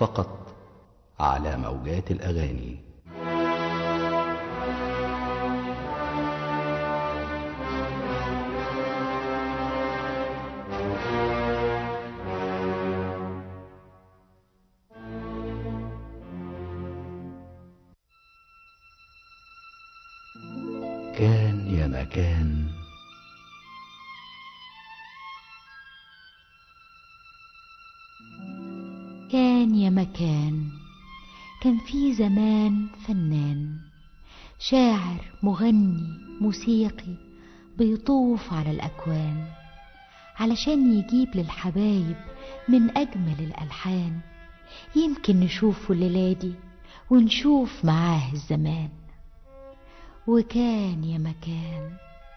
فقط على موجات الأغاني كان يا مكان كان يا مكان كان في زمان فنان شاعر مغني موسيقي بيطوف على الأكوان علشان يجيب للحبايب من أجمل الألحان يمكن نشوفه الليلة دي ونشوف معاه الزمان وكان يا مكان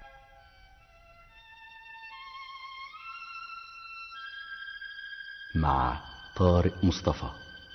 مع طارق مصطفى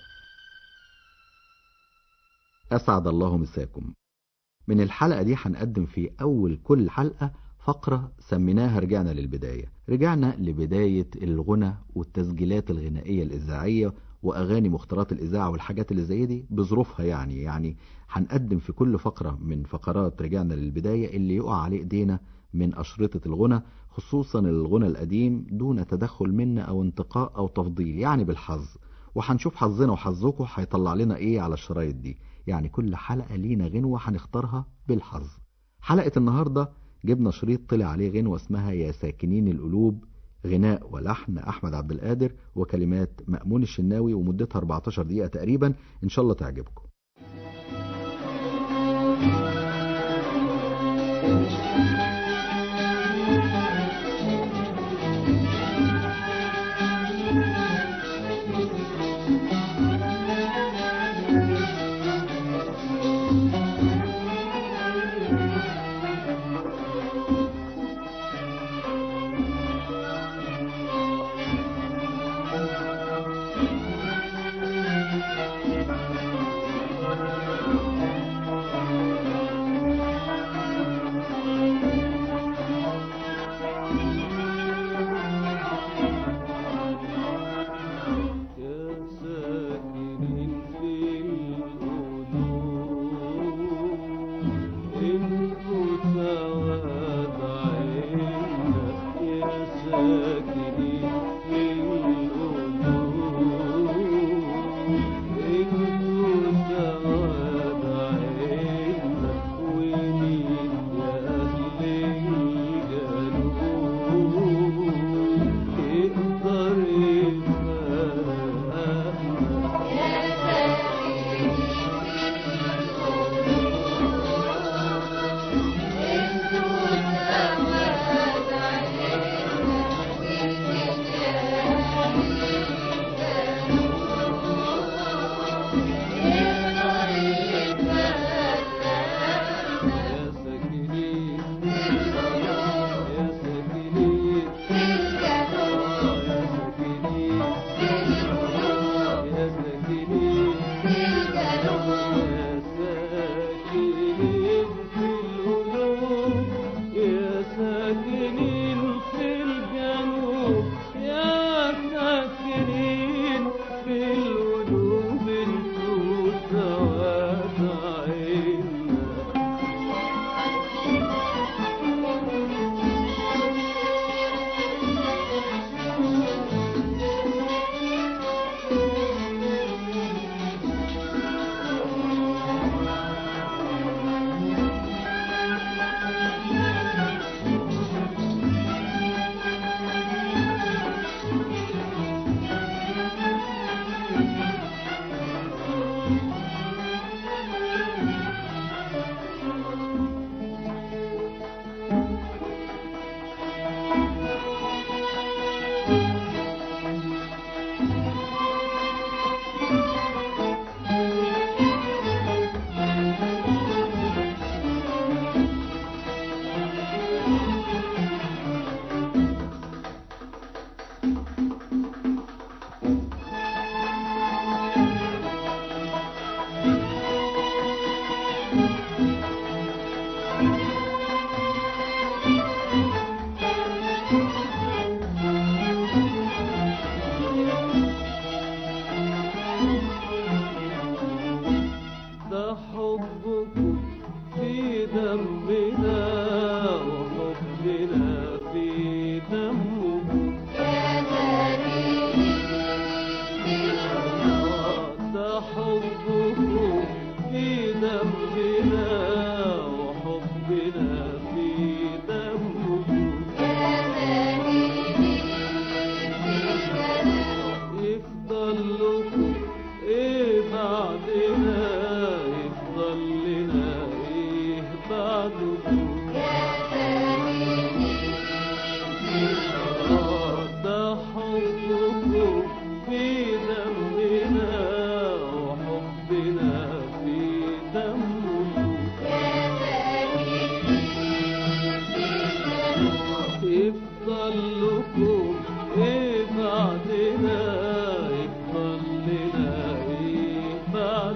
أسعد الله مساكم من الحلقة دي هنقدم في أول كل حلقة فقرة سميناها رجعنا للبداية رجعنا لبداية الغنى والتسجيلات الغنائية الإذاعية وأغاني مختارات الإذاعة والحاجات اللي زي دي بظروفها يعني يعني هنقدم في كل فقرة من فقرات رجعنا للبداية اللي يقع عليه إيدينا من أشرطة الغنى خصوصا الغنى القديم دون تدخل منا أو انتقاء أو تفضيل يعني بالحظ وهنشوف حظنا وحظكم هيطلع لنا إيه على الشرايط دي يعني كل حلقة لينا غنوة هنختارها بالحظ حلقة النهاردة جبنا شريط طلع عليه غنوة اسمها يا ساكنين القلوب غناء ولحن أحمد عبد القادر وكلمات مأمون الشناوي ومدتها 14 دقيقة تقريبا إن شاء الله تعجبكم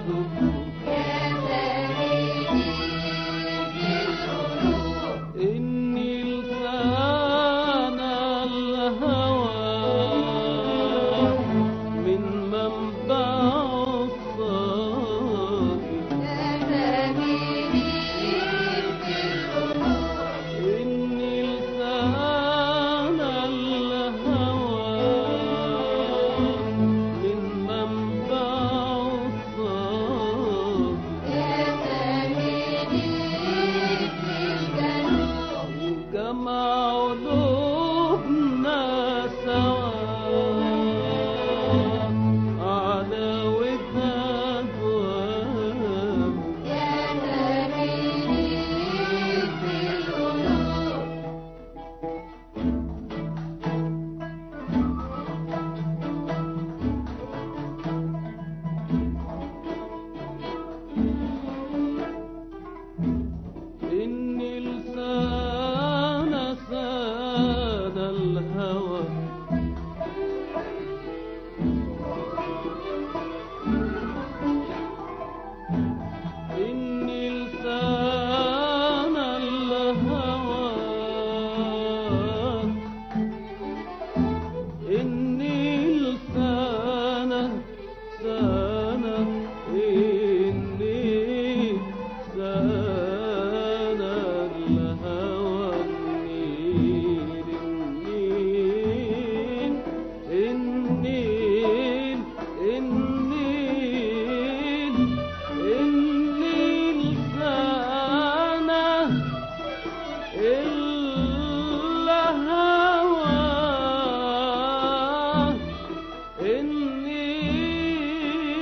إني لسان الهوى من منبع الصافي إني لسان الهوى من منبع الصافي جمع قلوبنا سوا على وداد وهاب إني لسان ساد الهوى إني لسان الهوى إني لسان سان إني سان الهوى النيل النيل النيل النيل النيل لسان الهوى إني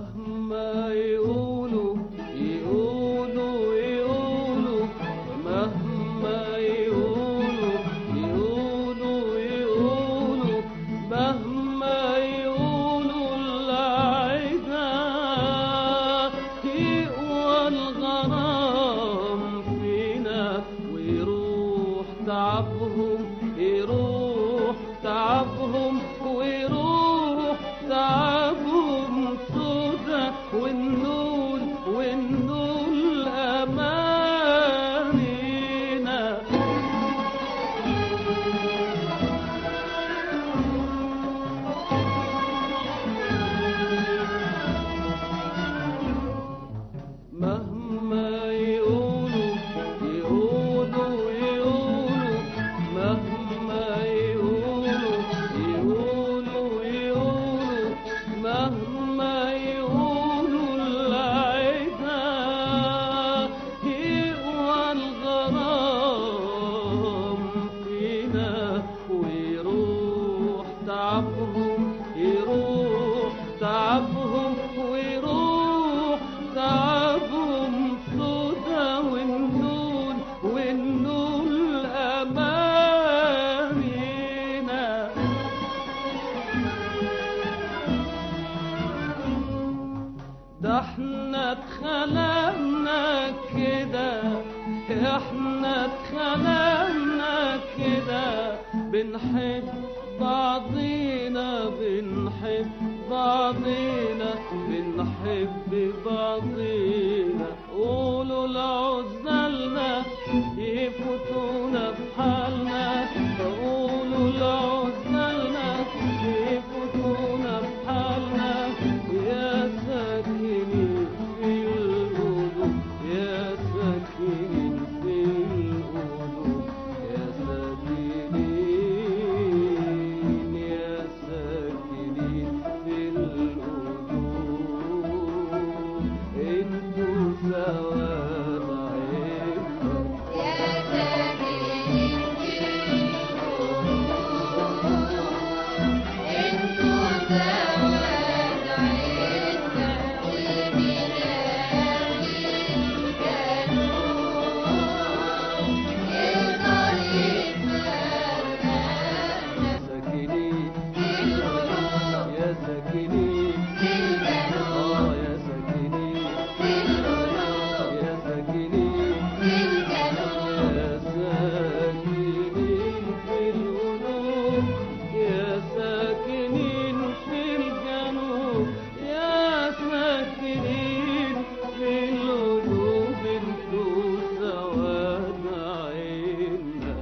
مهما يقولوا يقولوا يقولوا مهما يقولوا يقولوا يقولوا مهما يقولوا العدا يقوى الغرام فينا ويروح تعبهم يروح تعبهم ويروح تعبهم سودا والنول والنول أمانينا مهما يقولوا يقولوا يقولوا مهما يقولوا يقولوا يقولوا مهما يقولوا العدا يقوى الغرام فينا ويروح تعبهم يروح تعبهم ويروح تعبهم سودا والنون والنون أمانينا ده احنا اتخلقنا كده احنا اتخلقنا كده بنحب بعضينا بنحب بعضينا بنحب بعضينا قولوا لعزلنا يفوتونا في حالنا قولوا لعزلنا يفوتونا في حالنا يا ساكنين في القلوب يا ساكنين في القلوب يا ساكنين يا ساكنين في القلوب انتوا سواد عيبكم ساكنين يا ساكنين آه يا ساكنين يا ساكنين يا ساكنين في القلوب يا ساكنين في الجنوب يا ساكنين في القلوب انتوا سواد عيننا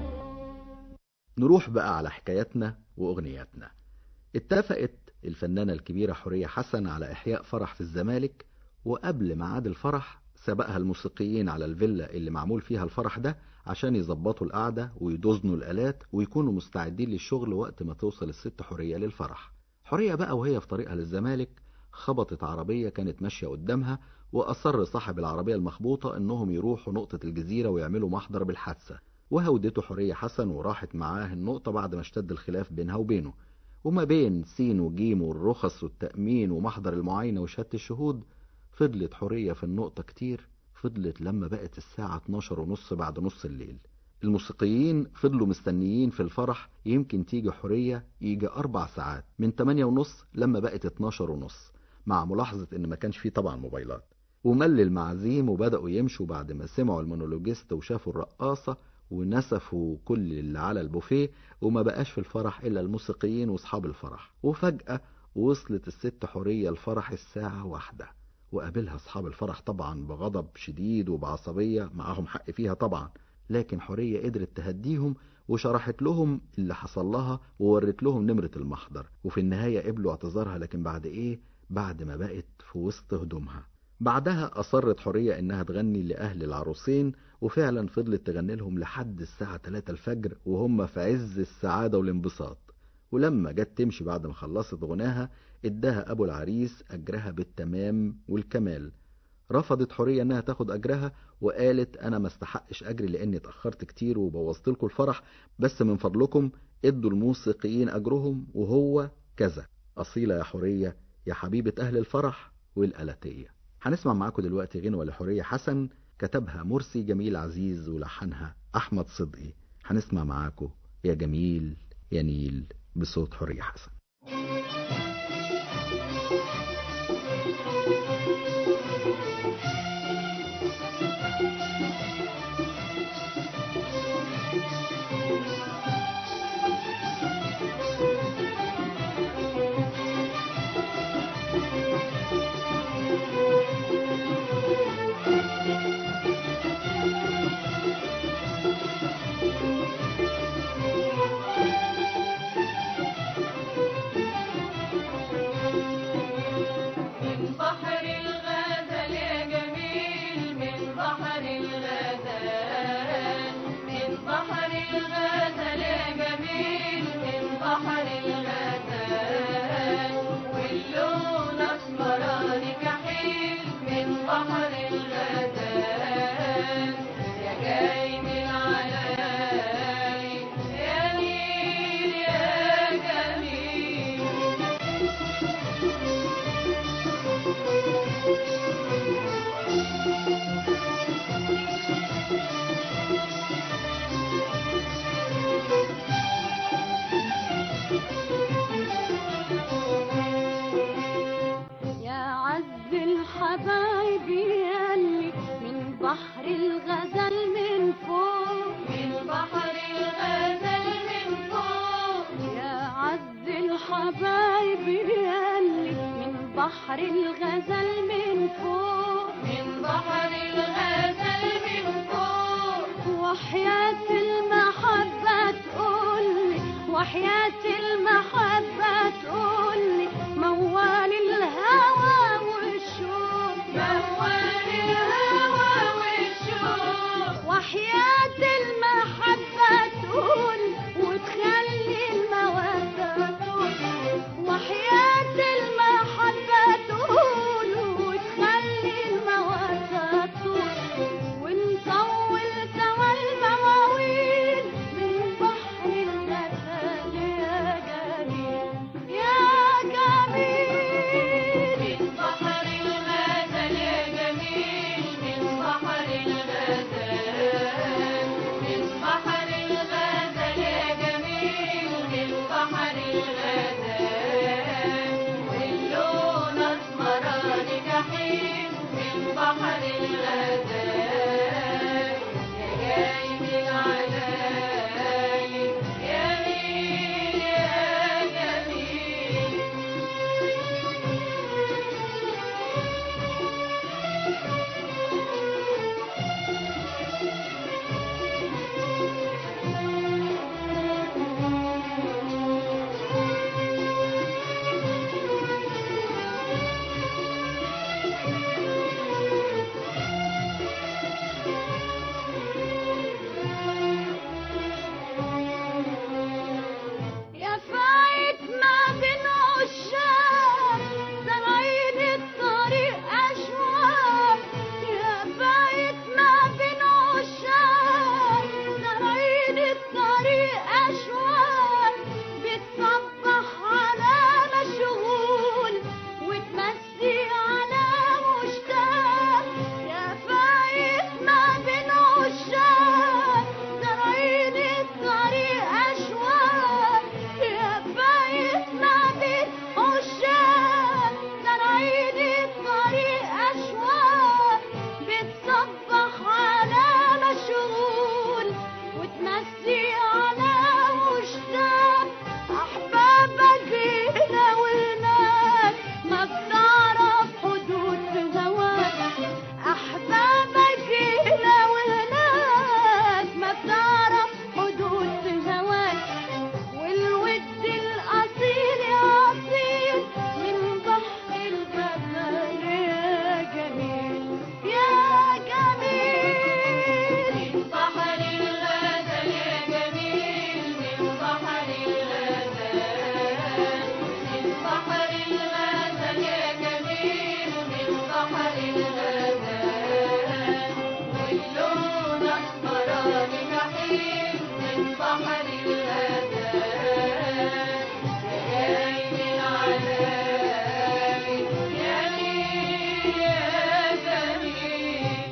نروح بقى على حكاياتنا وأغنياتنا اتفقت الفنانة الكبيرة حورية حسن على إحياء فرح في الزمالك وقبل ميعاد الفرح سبقها الموسيقيين على الفيلا اللي معمول فيها الفرح ده عشان يظبطوا القعدة ويدوزنوا الآلات ويكونوا مستعدين للشغل وقت ما توصل الست حورية للفرح حورية بقى وهي في طريقها للزمالك خبطت عربية كانت ماشية قدامها وأصر صاحب العربية المخبوطة إنهم يروحوا نقطة الجزيرة ويعملوا محضر بالحادثة وهودته حورية حسن وراحت معاه النقطة بعد ما اشتد الخلاف بينها وبينه وما بين سين وجيم والرخص والتأمين ومحضر المعاينة وشهادة الشهود فضلت حورية في النقطة كتير فضلت لما بقت الساعة 12 ونص بعد نص الليل الموسيقيين فضلوا مستنيين في الفرح يمكن تيجي حورية يجي أربع ساعات من 8 ونص لما بقت 12 ونص مع ملاحظة إن ما كانش فيه طبعا موبايلات ومل المعازيم وبدأوا يمشوا بعد ما سمعوا المونولوجيست وشافوا الرقاصة ونسفوا كل اللي على البوفيه وما بقاش في الفرح إلا الموسيقيين وأصحاب الفرح وفجأة وصلت الست حورية الفرح الساعة واحدة وقابلها أصحاب الفرح طبعا بغضب شديد وبعصبية معاهم حق فيها طبعا لكن حورية قدرت تهديهم وشرحت لهم اللي حصل لها وورت لهم نمرة المحضر وفي النهاية قبلوا اعتذارها لكن بعد ايه بعد ما بقت في وسط هدومها بعدها أصرت حورية إنها تغني لأهل العروسين وفعلا فضلت تغني لهم لحد الساعة 3 الفجر وهم في عز السعادة والانبساط ولما جت تمشي بعد ما خلصت غناها اداها أبو العريس أجرها بالتمام والكمال رفضت حورية انها تاخد اجرها وقالت انا ما استحقش اجري لاني اتأخرت كتير وبوظت لكم الفرح بس من فضلكم ادوا الموسيقيين اجرهم وهو كذا اصيلة يا حورية يا حبيبة اهل الفرح والآلاتية هنسمع معاكم دلوقتي غنوة لحورية حسن كتبها مرسي جميل عزيز ولحنها أحمد صدقي هنسمع معاكم يا جميل يا نيل بصوت حورية حسن من بحر الغزل يا جميل من بحر الغزل من بحر الغزل يا جميل من بحر الغزل واللون اسمراني كحيل من بحر الغزل يا جاي من علالي يا نيل يا جميل يا عز الحبايب ياللي من بحر الغزل من فوق من بحر الغزل من فوق يا عز الحبايب ياللي من بحر الغزل من فوق من بحر الغزل من فوق وحياة المحبة تقولي وحياة المحبة تقولي موال الهوى والشوق موال الهوى والشوق وحياة المحبة تقول وتخلي المودة تقول وحياة المحبة تقول وتخلي المودة تقول ونطول سوا المواويل من بحر الغزال يا جميل يا جميل من بحر الغزل يا جميل من بحر الغزل من بحر الغزل يا جميل من بحر الغزل واللون اسمراني كحيل من بحر الغزل يا جاي من علالي يا نيل يا جميل يا جميل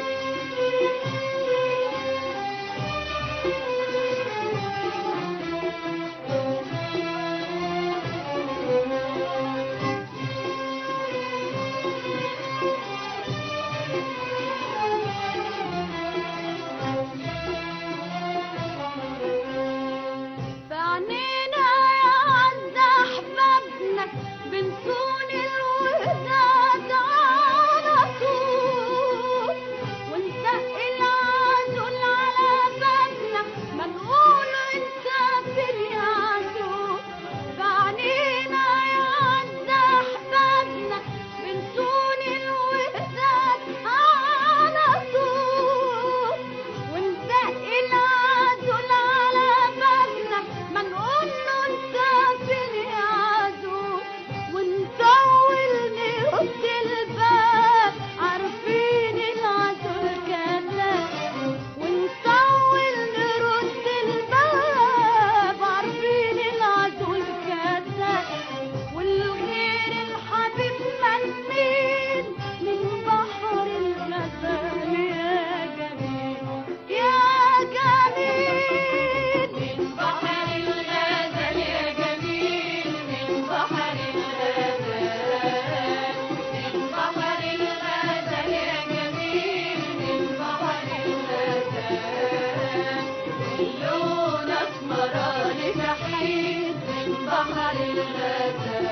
فعنينا يا عز احبابنا بنصون الوداد على طول ونسق العسل على بابنا ما نقول انت بريعته فعنينا يا عز احبابنا بنصون الوداد على طول ونسق العسل على بابنا ما نقول له انت فين عدو ونطول نرد الباب عارفين العدو كذاب ونطول نرد الباب عارفين العدو كذاب والغير الحبيب منين من بحر الغزال يا جميل يا جميل من بحر الغزل يا جميل من بحر الغزل من بحر الغزل يا جميل من بحر الغزل اللون اسمراني تحيد من بحر الغزل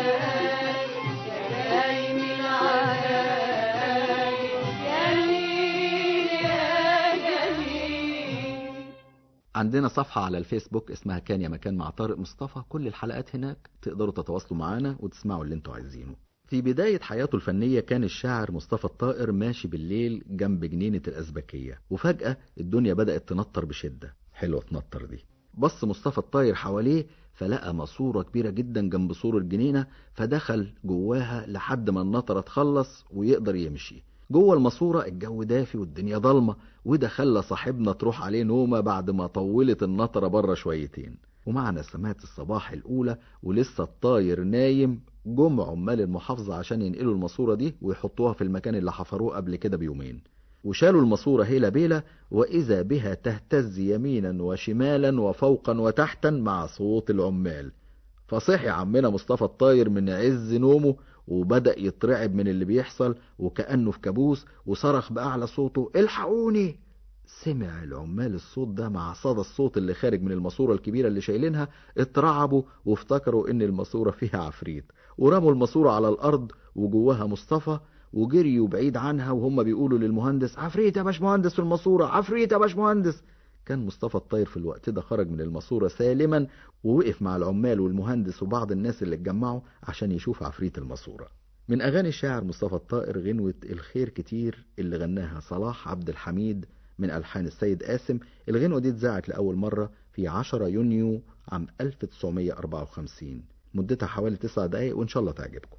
كرايم العرايم جميل يا جميل عندنا صفحة على الفيسبوك اسمها كان يا مكان مع طارق مصطفى كل الحلقات هناك تقدروا تتواصلوا معانا وتسمعوا اللي انتوا عايزينه في بداية حياته الفنية كان الشاعر مصطفى الطائر ماشي بالليل جنب جنينة الأزبكية وفجأة الدنيا بدأت تنطر بشدة حلوة تنطر دي بص مصطفى الطاير حواليه فلقى ماسورة كبيرة جدا جنب سور الجنينة فدخل جواها لحد ما النطرة تخلص ويقدر يمشي جوه الماسورة الجو دافي والدنيا ضلمة وده خلى صاحبنا تروح عليه نومة بعد ما طولت النطرة بره شويتين ومع نسمات الصباح الأولى ولسه الطاير نايم جم عمال المحافظة عشان ينقلوا الماسورة دي ويحطوها في المكان اللي حفروه قبل كده بيومين وشالوا الماسورة هيلا بيلا وإذا بها تهتز يمينا وشمالا وفوقا وتحتا مع صوت العمال فصحي عمنا مصطفى الطاير من عز نومه وبدأ يترعب من اللي بيحصل وكأنه في كابوس وصرخ بأعلى صوته الحقوني سمع العمال الصوت ده مع صدى الصوت اللي خارج من الماسورة الكبيرة اللي شايلينها اترعبوا وافتكروا ان الماسورة فيها عفريت ورموا الماسورة على الأرض وجواها مصطفى وجريوا بعيد عنها وهم بيقولوا للمهندس عفريت يا باشمهندس في الماسورة عفريت يا باشمهندس كان مصطفى الطاير في الوقت ده خرج من الماسورة سالما ووقف مع العمال والمهندس وبعض الناس اللي اتجمعوا عشان يشوف عفريت الماسورة من أغاني الشاعر مصطفى الطائر غنوة الخير كتير اللي غناها صلاح عبد الحميد من ألحان السيد قاسم الغنوة دي اتذاعت لأول مرة في 10 يونيو عام 1954 مدتها حوالي 9 دقايق وإن شاء الله تعجبكم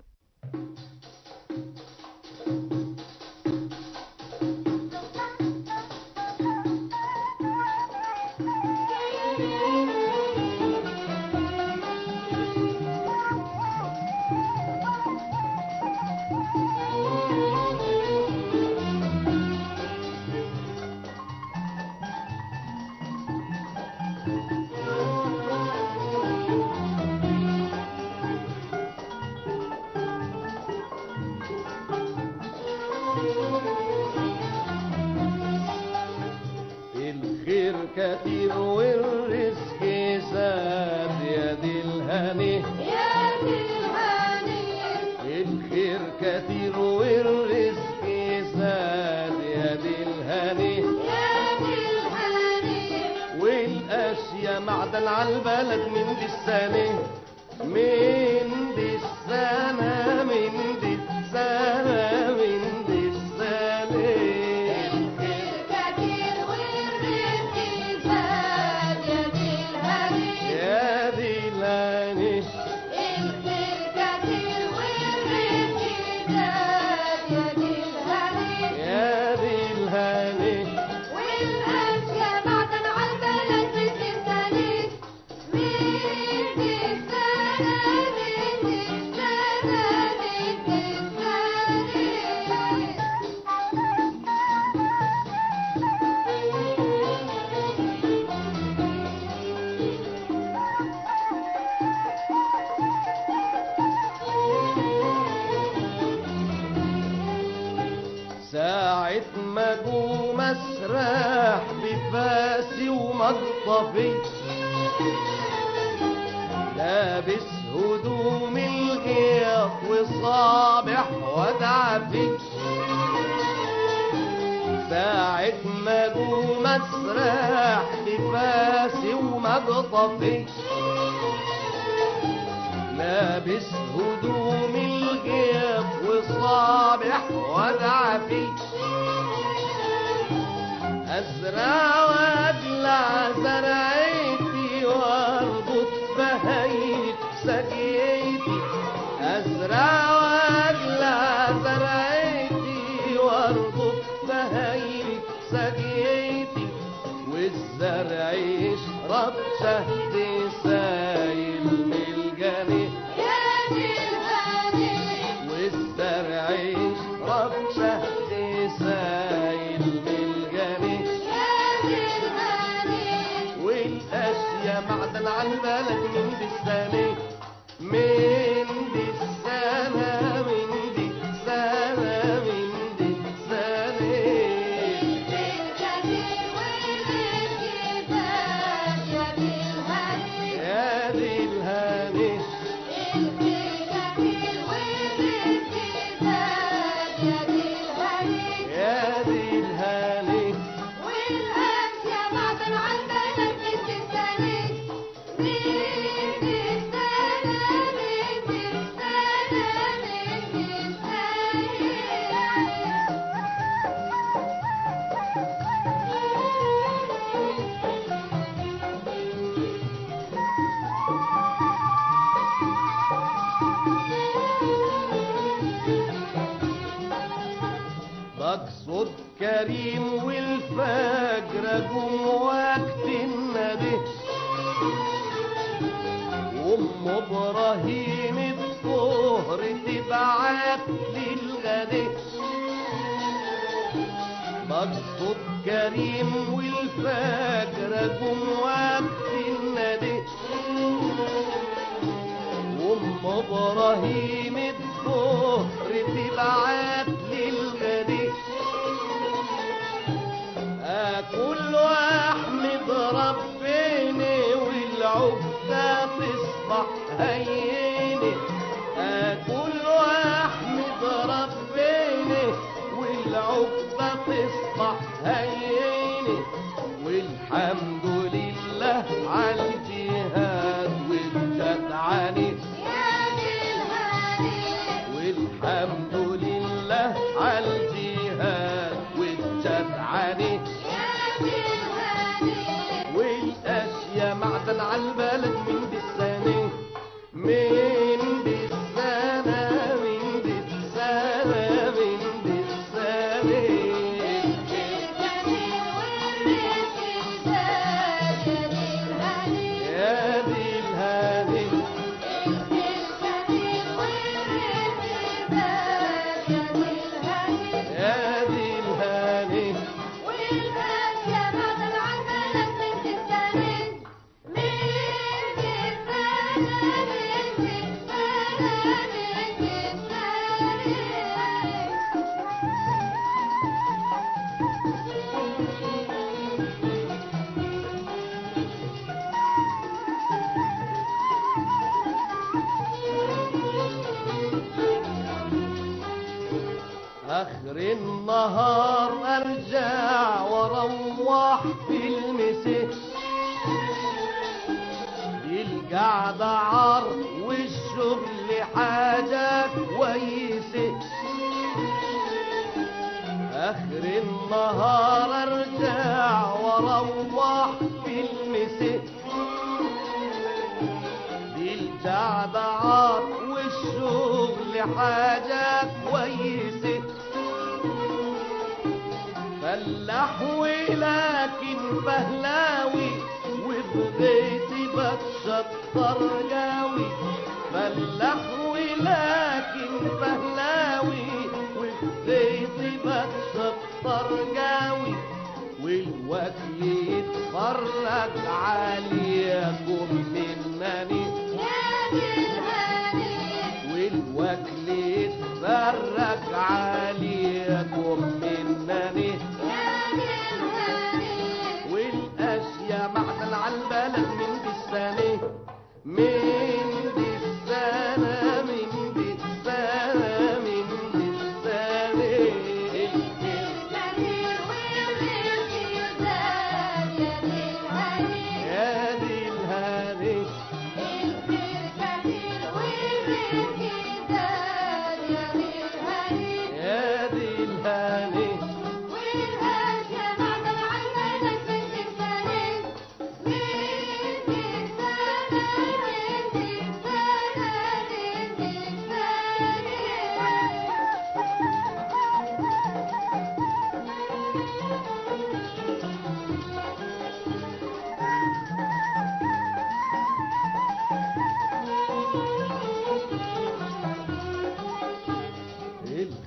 الخير كتير والرزق زاد يا دي الهني يا دي الهني الخير كتير والرزق زاد يا دي الهني يا دي الهني والاشياء معدن على البلد من دي السنة من دي السنة من دي السنة من دي السنة الخير كتير والرزق زاد يا دي الهني يا دي الهني الخير كتير والرزق زاد يا دي الهني يا دي الهني والأشياء معدن على البلد من السنة من السنة من ساعة ما جو مسرح بفاسي ومقطفي لابس هدوم الغيط وصابح ودعفي ساعة ما جو مسرح بفاسي ومقطفي لابس هدوم الغيط وصابح ودعفي أزرع وأدلع زرعتي وأربط بهيت سقيتي أزرع وأدلع زرعتي وأربط بهيت سقيتي والزرع يشرب شهد سايل من الجنين والزرع يشرب شهد سايل من الجنين والاشياء معدن على البلد من دي السنة من دي السنة من دي السنة من دي السنة يا دي الهاني يا دي الهاني مقصود كريم والفجر جم وقت النبي ام ابراهيم الظهر تبعت للغد مقصود كريم والفجر جم وقت النبي ام ابراهيم الظهر تبعت للغد اكل واحمد ربنا والعقده تصبح هينه اكل واحمد ربنا والعقده تصبح هينه والحمد لله على الجهاد والجدعنه والحمد لله على الجهاد والجدعنه والاشياء معدن على البلد من دي السنه من دي السنه من دي السنه من دي السنه يا دي الهادي يا دي الهادي اخر النهار ارجع واروح في المساء القعدة عار والشغل حاجة كويسة اخر النهار ارجع واروح في المساء دي القعدة عار والشغل حاجة كويسة فلاح ولكن فهلاوي وبغيتي بتشطر جاوي فلاح ولكن فهلاوي وبغيتي بتشطر جاوي والوكل يتفرج عليكم منني والوكل يتفرج عليكم منني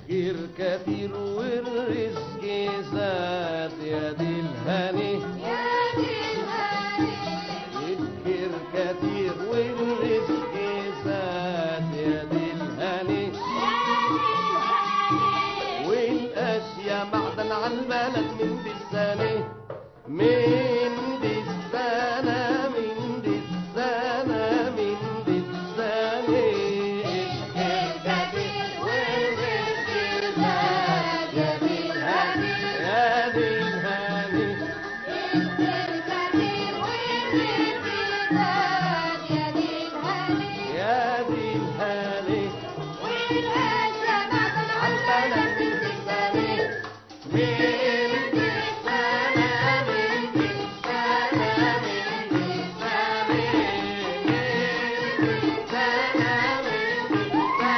الخير كتير والرزق زاد يا دي الهني الخير كتير والرزق زاد يا دي الهني والاشياء معدن على البلد من دي السنه من دي السنه من دي السنه من دي السنه يا دي الهني يا دي الهني عالبلد من دي السنه من دي السنه من دي السنه من دي السنه من دي السنه من دي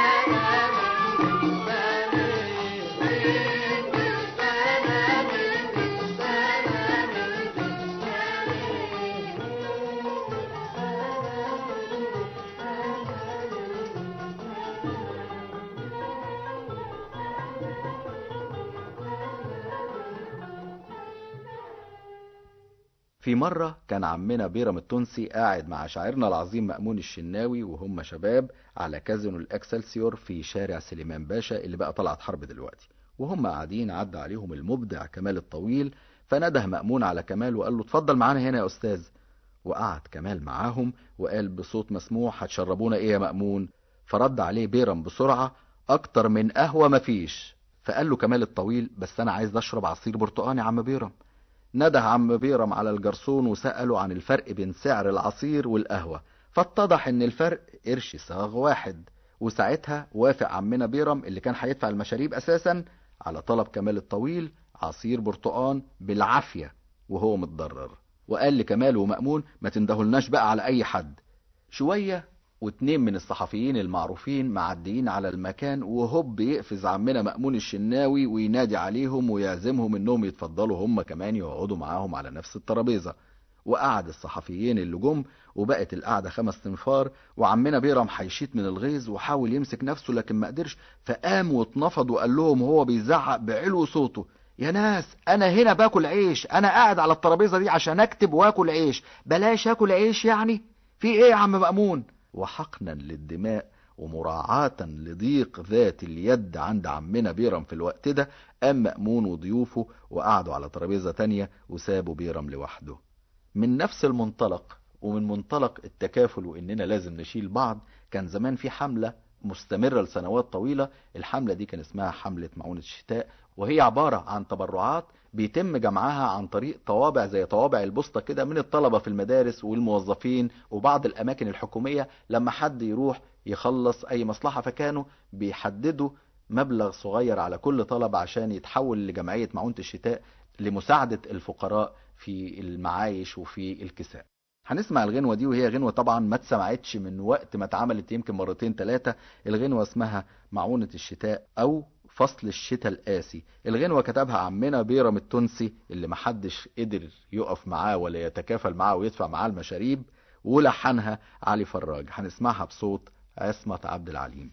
في مرة كان عمنا بيرم التونسي قاعد مع شاعرنا العظيم مأمون الشناوي وهم شباب على كازينو الأكسلسيور في شارع سليمان باشا اللي بقى طلعت حرب دلوقتي وهم قاعدين عدى عليهم المبدع كمال الطويل فنده مأمون على كمال وقال له اتفضل معانا هنا يا أستاذ وقعد كمال معاهم وقال بصوت مسموع هتشربونا ايه يا مأمون فرد عليه بيرم بسرعة اكتر من قهوة مفيش فقال له كمال الطويل بس انا عايز اشرب عصير برتقاني يا عم بيرم نده عم بيرم على الجرسون وسأله عن الفرق بين سعر العصير والقهوة فاتضح ان الفرق قرش صاغ واحد وساعتها وافق عمنا بيرم اللي كان هيدفع المشاريب اساسا على طلب كمال الطويل عصير برتقان بالعافية وهو متضرر وقال لكمال ومأمون ما تندهولناش بقى على اي حد شوية واتنين من الصحفيين المعروفين معديين على المكان وهوب يقفز عمنا مأمون الشناوي وينادي عليهم ويعزمهم انهم يتفضلوا هم كمان يقعدوا معاهم على نفس الترابيزة وقعد الصحفيين اللي جم وبقت القعدة خمس تنفار وعمنا بيرم حيشيت من الغيظ وحاول يمسك نفسه لكن ما قدرش فقام واتنفض وقال لهم وهو بيزعق بعلو صوته يا ناس انا هنا باكل عيش انا قاعد على الترابيزة دي عشان اكتب واكل عيش بلاش اكل عيش يعني في ايه يا عم مأمون وحقنا للدماء ومراعاة لضيق ذات اليد عند عمنا بيرم في الوقت ده قام مأمون وضيوفه وقعدوا على ترابيزة تانية وسابوا بيرم لوحده من نفس المنطلق ومن منطلق التكافل وإننا لازم نشيل بعض كان زمان في حملة مستمرة لسنوات طويلة الحملة دي كان اسمها حملة معونة الشتاء وهي عبارة عن تبرعات بيتم جمعها عن طريق طوابع زي طوابع البوسطة كده من الطلبة في المدارس والموظفين وبعض الأماكن الحكومية لما حد يروح يخلص أي مصلحة فكانوا بيحددوا مبلغ صغير على كل طلب عشان يتحول لجمعية معونة الشتاء لمساعدة الفقراء في المعايش وفي الكساء هنسمع الغنوة دي وهي غنوة طبعا ما اتسمعتش من وقت ما اتعملت يمكن مرتين ثلاثة الغنوة اسمها معونة الشتاء أو فصل الشتاء القاسي الغنوة كتبها عمنا بيرم التونسي اللي محدش قدر يقف معاه ولا يتكافل معاه ويدفع معاه المشاريب ولحنها علي فراج هنسمعها بصوت عصمت عبد العليم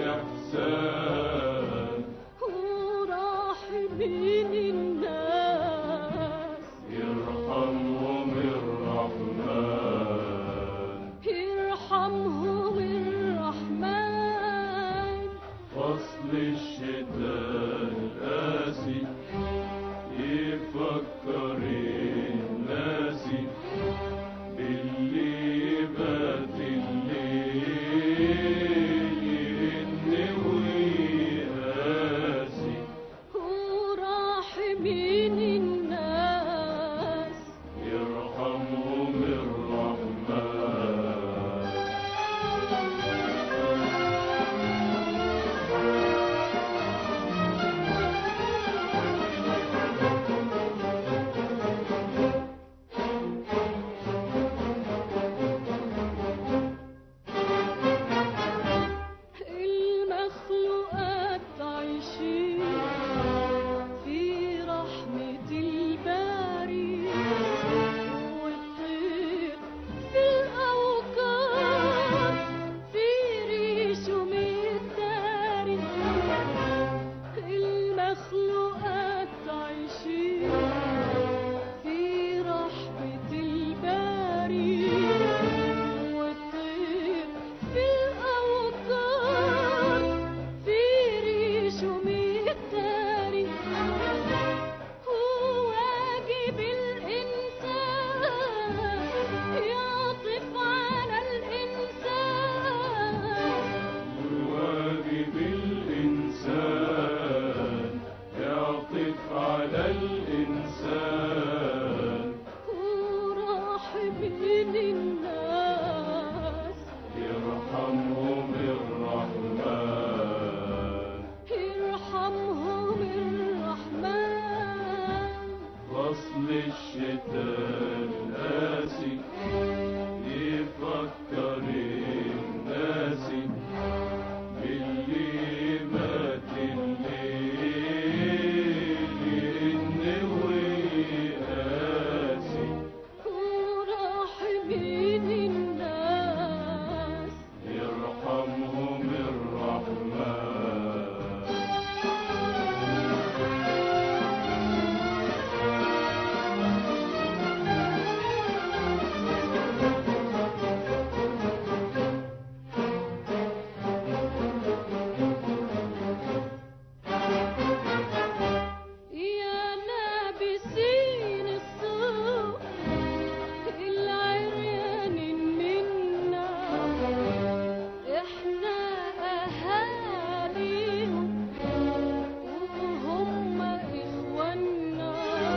الإحسان وراحمين الناس يرحمهم الرحمن يرحمهم الرحمن فصل الشتاء القاسي يفكر الناس باللي بات الليل ينوي قاسي وراحمين الناس يرحمهم الرحمن المخلوقات عايشين في رحمة الباري والطير في الأوقات في ريشه متداري المخلوقات عايشين في رحمة الباري والطير في الأوقات في ريشه متداري هو واجب الإنسان يعطف على الإنسان واجب الإنسان يعطف على الإنسان وراحمين الناس يرحمهم الرحمن يرحمهم الرحمن فصل الشتاء القاسي يفكر الناس باللي مات الليل ينوي قاسي وراحمين الناس يرحمهم الرحمن يا لابسين الصوف العريان منا احنا اهاليهم وهم اخوانا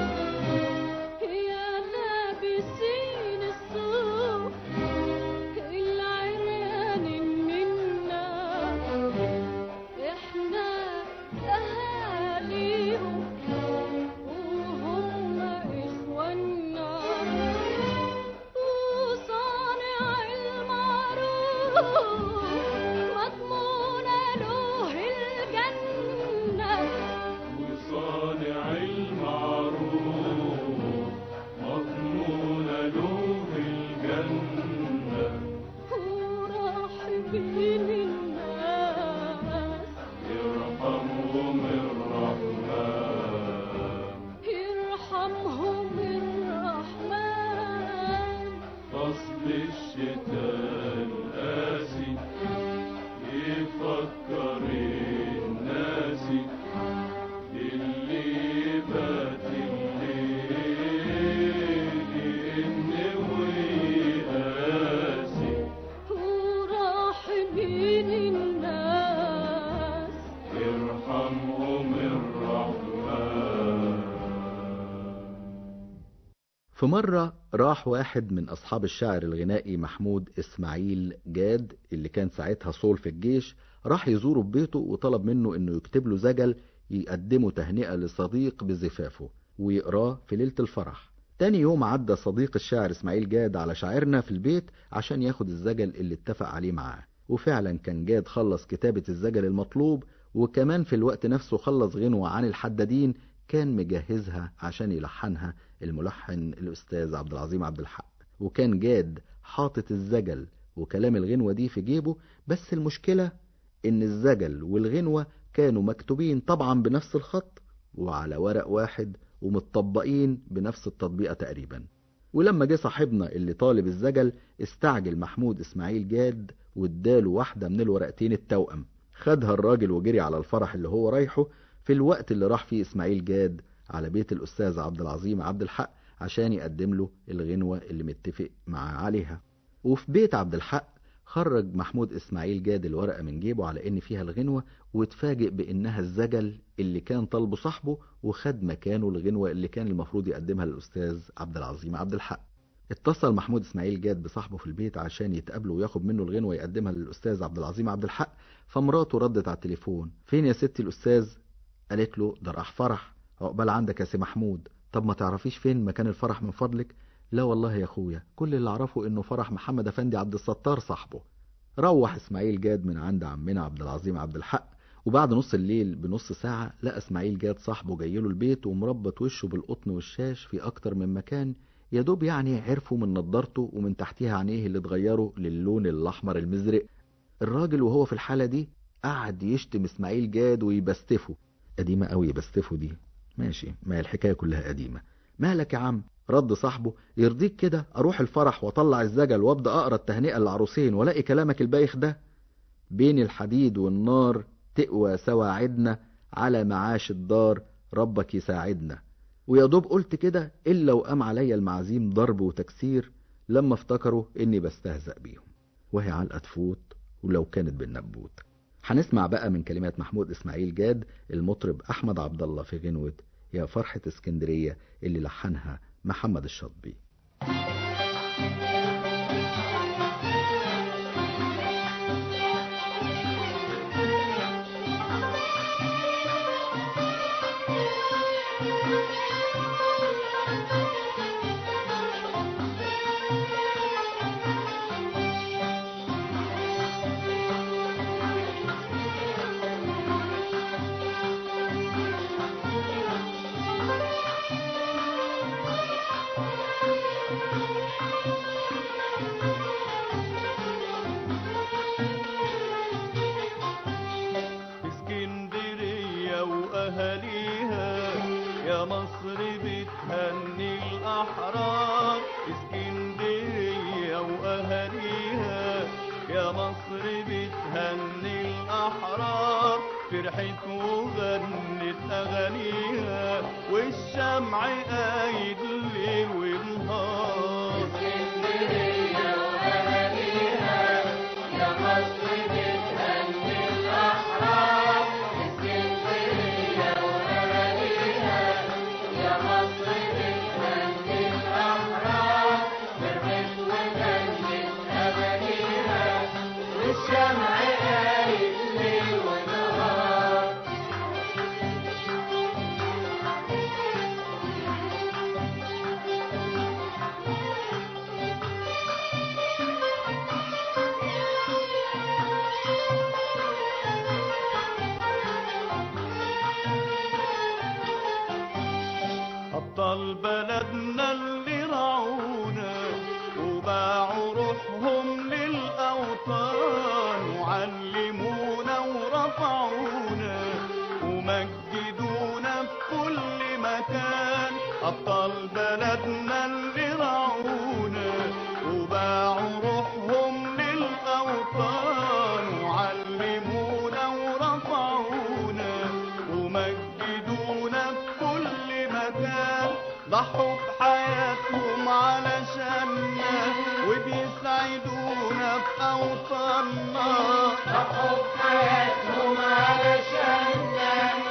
يا لابسين الصوف العريان منا احنا اهاليهم وهم اخوانا وصانع المعروف مضمون له الجنه وصانع المعروف مضمون له الجنة وراحمين الناس يرحمهم الرحمن يرحمهم الرحمن فصل الشتاء القاسي يفكر الناس اللي بات الليل ينوي قاسي وراحمين الناس يرحمهم الرحمن في مرة راح واحد من أصحاب الشاعر الغنائي محمود إسماعيل جاد اللي كان ساعتها صول في الجيش راح يزوره في بيته وطلب منه إنه يكتب له زجل يقدمه تهنئة لصديق بزفافه ويقراه في ليلة الفرح تاني يوم عدى صديق الشاعر إسماعيل جاد على شاعرنا في البيت عشان ياخد الزجل اللي اتفق عليه معاه وفعلا كان جاد خلص كتابة الزجل المطلوب وكمان في الوقت نفسه خلص غنوة عن الحدادين كان مجهزها عشان يلحنها الملحن الأستاذ عبد العظيم عبد الحق وكان جاد حاطط الزجل وكلام الغنوة دي في جيبه بس المشكلة إن الزجل والغنوة كانوا مكتوبين طبعا بنفس الخط وعلى ورق واحد ومتطبقين بنفس التطبيقة تقريبا ولما جه صاحبنا اللي طالب الزجل استعجل محمود اسماعيل جاد واداله واحدة من الورقتين التوأم خدها الراجل وجري على الفرح اللي هو رايحه في الوقت اللي راح فيه اسماعيل جاد على بيت الأستاذ عبد العظيم عبد الحق عشان يقدم له الغنوة اللي متفق معاه عليها وفي بيت عبد الحق خرج محمود اسماعيل جاد الورقة من جيبه على ان فيها الغنوة واتفاجئ بانها الزجل اللي كان طالبه صاحبه وخد مكانه الغنوة اللي كان المفروض يقدمها للأستاذ عبد العظيم عبد الحق اتصل محمود اسماعيل جاد بصاحبه في البيت عشان يتقابلوا وياخد منه الغنوة يقدمها للأستاذ عبد العظيم عبد الحق فمراته ردت على التليفون فين يا ستي الأستاذ قالت له ده راح فرح عقبال عندك يا سي محمود طب ما تعرفيش فين مكان الفرح من فضلك لا والله يا اخويا كل اللي اعرفه انه فرح محمد افندي عبد الستار صاحبه روح اسماعيل جاد من عند عمنا عبد العظيم عبد الحق وبعد نص الليل بنص ساعة لقى اسماعيل جاد صاحبه جايله البيت ومربط وشه بالقطن والشاش في اكتر من مكان يا دوب يعني عرفوا من نضارته ومن تحتها عينيه اللي اتغيروا للون الاحمر المزرق الراجل وهو في الحالة دي قعد يشتم اسماعيل جاد ويبستفه قديمة قوي يبستفه دي ماشي ما هي الحكاية كلها قديمة مالك يا عم رد صاحبه يرضيك كده اروح الفرح واطلع الزجل وابدا اقرا التهنئه للعروسين والاقي كلامك البايخ ده بين الحديد والنار تقوى سواعدنا على معاش الدار ربك يساعدنا ويا دوب قلت كده الا وقام عليا المعازيم ضرب وتكسير لما افتكروا اني بستهزأ بيهم وهي علقه تفوت ولو كانت بالنبوت هنسمع بقى من كلمات محمود اسماعيل جاد المطرب احمد عبد الله في غنوه يا فرحه اسكندريه اللي لحنها محمد الشاطبي اسكندرية وأهاليها يا مصر بتهني الأحرار اسكندرية وأهاليها يا مصر بتهني الأحرار فرحت وغنت أغانيها والشمع قايد ليل ونهار أبطال بلدنا اللي رعونا وباعوا روحهم للأوطان وعلمونا ورفعونا ومجدونا في كل مكان أبطال بلدنا اللي رعونا وباعوا روحهم للأوطان وعلمونا ورفعونا ومجدونا في كل مكان ضحوا بحياتهم علشاننا وبيسعدونا في أوطاننا ضحوا بحياتهم علشاننا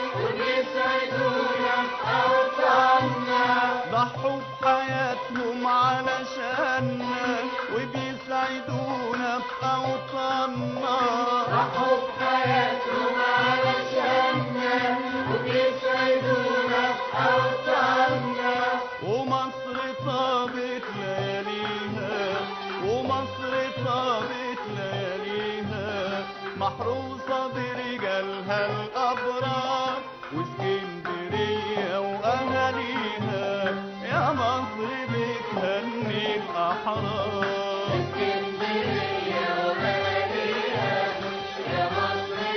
وبيسعدونا في أوطاننا ضحوا بحياتهم علشاننا وبيسعدونا في أوطاننا ضحوا بحياتهم علشاننا وبيسعدونا في أوطاننا ومصر طابت لياليها ومصر طابت لياليها محروسة برجالها الأبرار واسكندرية وأهاليها يا مصر بتهني الأحرار اسكندرية وأهاليها يا مصر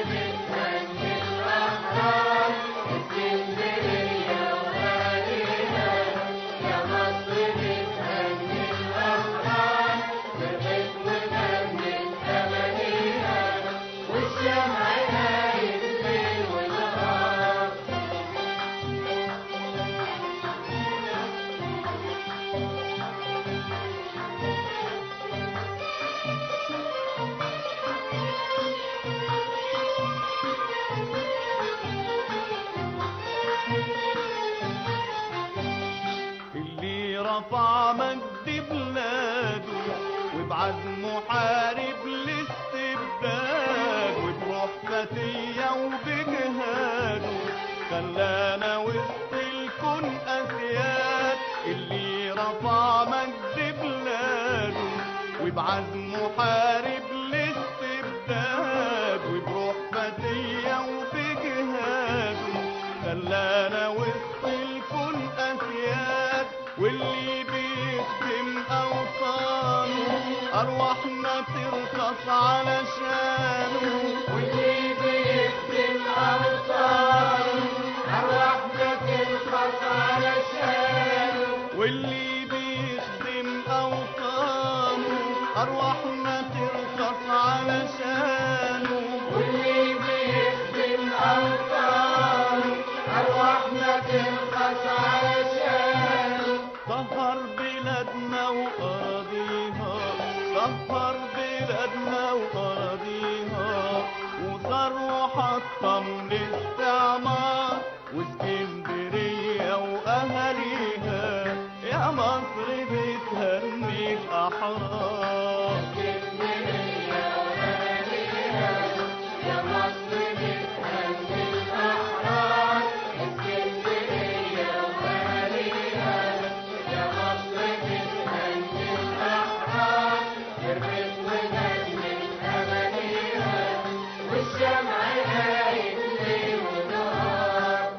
رفع مجد بلاده وبعزمه حارب الاستبداد وبروح فتية وبجهاده خلانا وسط الكون أسياد اللي رفع مجد بلاده وبعزمه حارب الاستبداد وبروح فتية وبجهاده خلانا وسط الكون أسياد واللي بيخدم أوطانه أرواحنا ترخص علشانه واللي بيخدم أوطانه أرواحنا ترخص علشانه واللي بيخدم أوطانه أرواحنا ترخص علشانه واللي بيخدم أوطانه أرواحنا ترخص علشانه طهر بلادنا وأراضيها طهر بلادنا وأراضيها وصار وحطم الاستعمار واسكندرية وأهاليها يا مصر بتهني الأحرار يا مصر بتهني الأحرار اسكندرية وأهاليها يا مصر بتهني الأحرار تربت وجنن أمانيها والشمع قايد ليل ونهار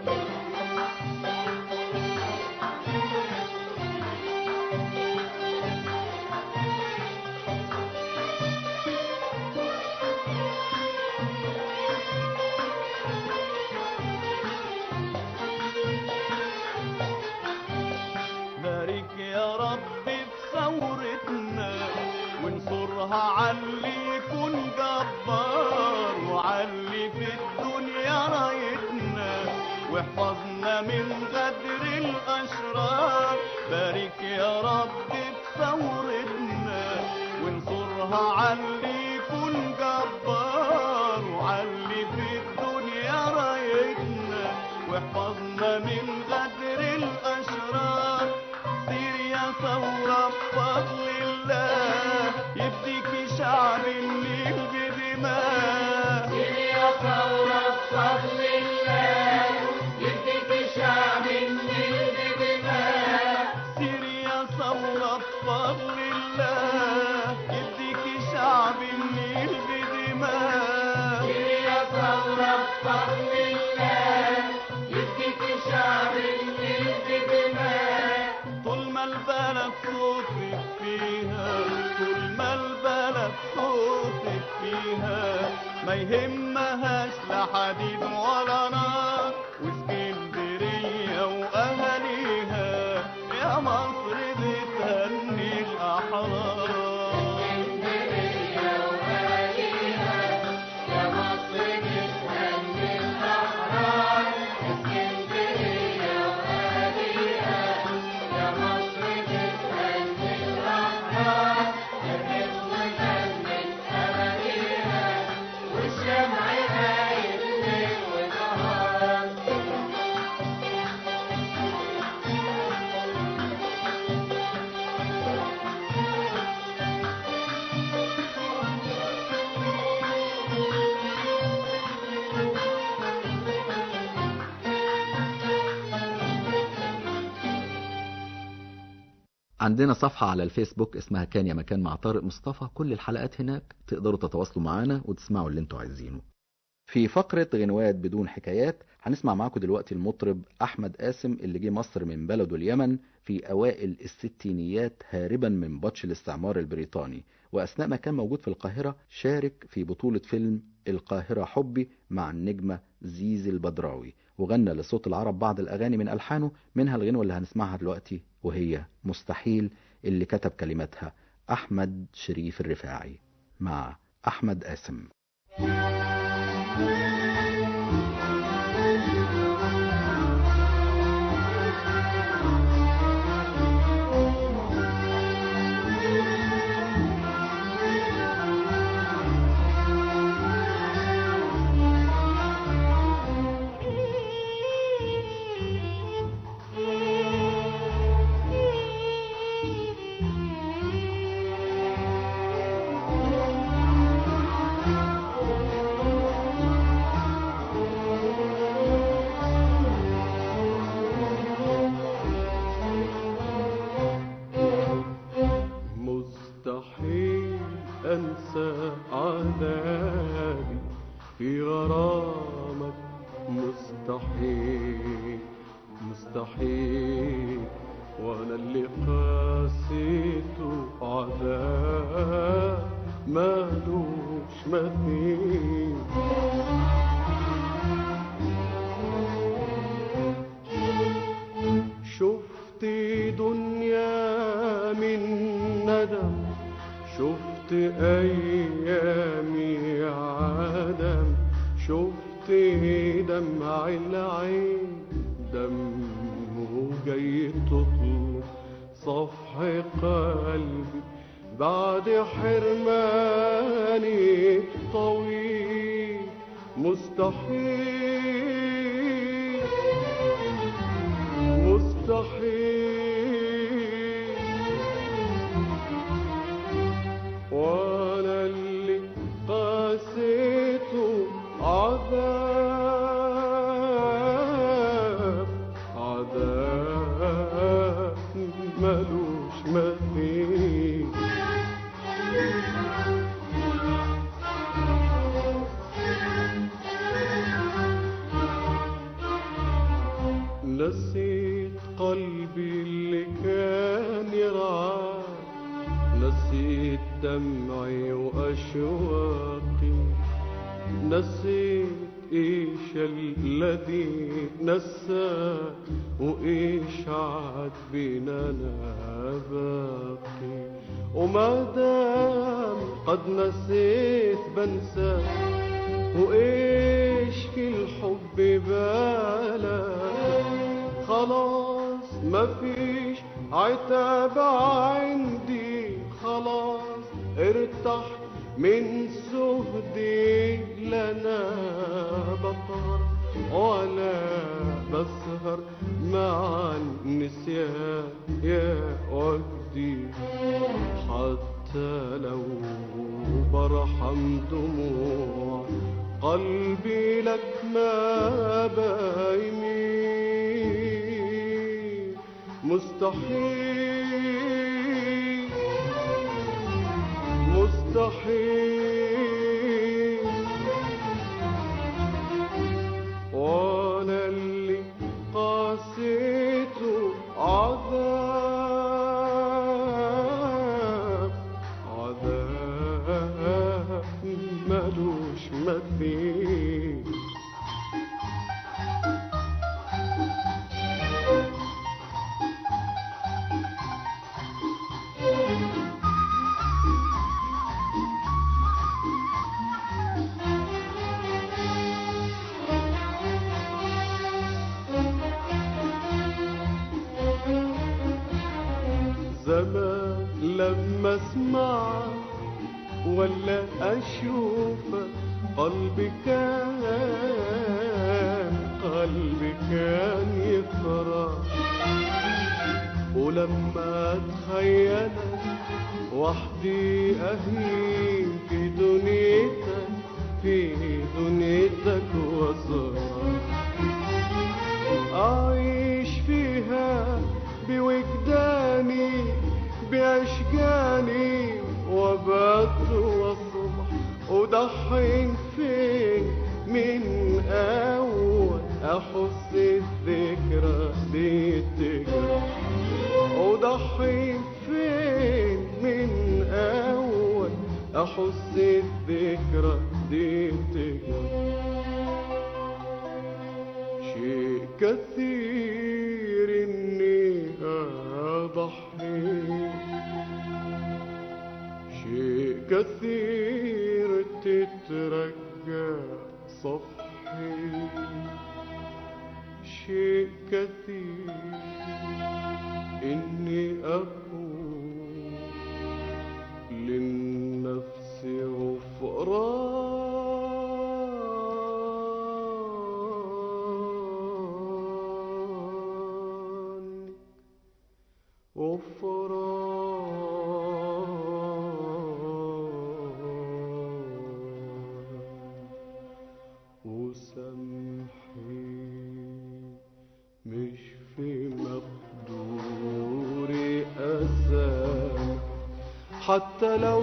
بارك يا رب في ثورتنا وانصرها علي يكون جبار وعلي في الدنيا رايتنا واحفظنا من غدر الاشرار بارك يا رب في ثورتنا وانصرها علي يكون جبار وعلي في الدنيا رايتنا واحفظنا من غدر الاشرار سير يا ثورة بفضل الله يبديك شعب النيل بدماء سير يا ثورة بفضل الله يبديك شعب النيل بدماء سير يا ثورة بفضل الله يبديك شعب النيل بدماء سير يا ثورة بفضل الله يبديك شعب النيل بدماء طول ما البلد صوتك فيها طول ما البلد صوتك فيها ما يهمهاش لا حديد ولا نار واسكندرية وأهاليها يا مصر بتهني الأحرار اسكندرية وأهاليها يا مصر بتهني الأحرار اسكندرية وأهاليها يا مصر بتهني الأحرار الرزق وجنن أمانيها والشمع قايد ليل ونهار عندنا صفحة على الفيسبوك اسمها كان يا مكان مع طارق مصطفى كل الحلقات هناك تقدروا تتواصلوا معانا وتسمعوا اللي انتوا عايزينه في فقرة غنوات بدون حكايات هنسمع معاكم دلوقتي المطرب أحمد قاسم اللي جه مصر من بلده اليمن في أوائل الستينيات هاربا من بطش الاستعمار البريطاني وأثناء ما كان موجود في القاهرة شارك في بطولة فيلم القاهرة حبي مع النجمة زيزي البدراوي وغنى لصوت العرب بعض الأغاني من ألحانه منها الغنوة اللي هنسمعها دلوقتي وهي مستحيل اللي كتب كلماتها أحمد شريف الرفاعي مع أحمد قاسم مستحيل مستحيل وانا اللي قاسيته عذاب مالوش مثيل شفت دنيا من ندم شفت ايامي عدم شفت دمع العين دمه جاي تطلب صفح قلبي بعد حرماني طويل مستحيل مستحيل وانا اللي قاسيته عذاب عذاب ملوش مثيل نسيت قلبي اللي كان يرعاه نسيت دمعي وأشواقي نسيت إيش الذي نسى وإيش عاد بيننا باقي وما دام قد نسيت بنسى وإيش في الحب بالك خلاص ما فيش عتاب عندي خلاص ارتحت من سهدي لنا بطر ولا بسهر مع النسيان يا ودي حتى لو برحم دموع قلبي لك ما بايمين مستحيل مستحيل وانا اللي قاسيته عذاب عذاب ملوش مثيل زمان لما اسمع ولا اشوف قلبي كان قلبي كان يفرح ولما اتخيلك وحدي اهين في دنيتك في دنيتك وصرح أعيش فيها بوجداني بأشجاني وبات والصبح وضحين فين من أول أحس الذكرى دي تجرح وضحين فين من أول أحس الذكرى دي تجرح شيء كثير اني اضحي شيء كثير تترجى صفحي شيء كثير اني اقول للنفس غفران غفران وسامحي مش في مقدوري أسامح حتى لو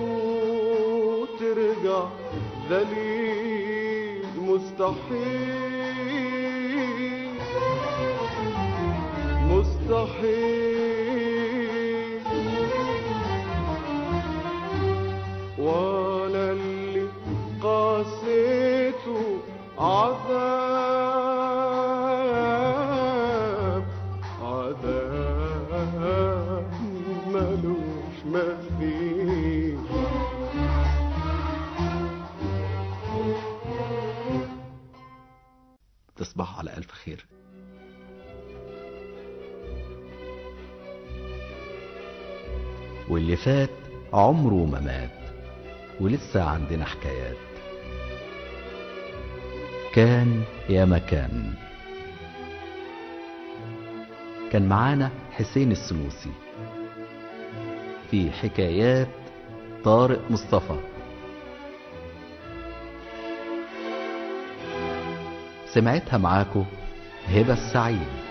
ترجع ذليل مستحيل مستحيل ولا اللي قاسيته عذاب عذاب ملوش مثيل تصبحوا على ألف خير واللي فات عمره ما مات ولسه عندنا حكايات كان يا مكان كان معانا حسين السنوسي في حكايات طارق مصطفى سمعتها معاكو هبة السعيد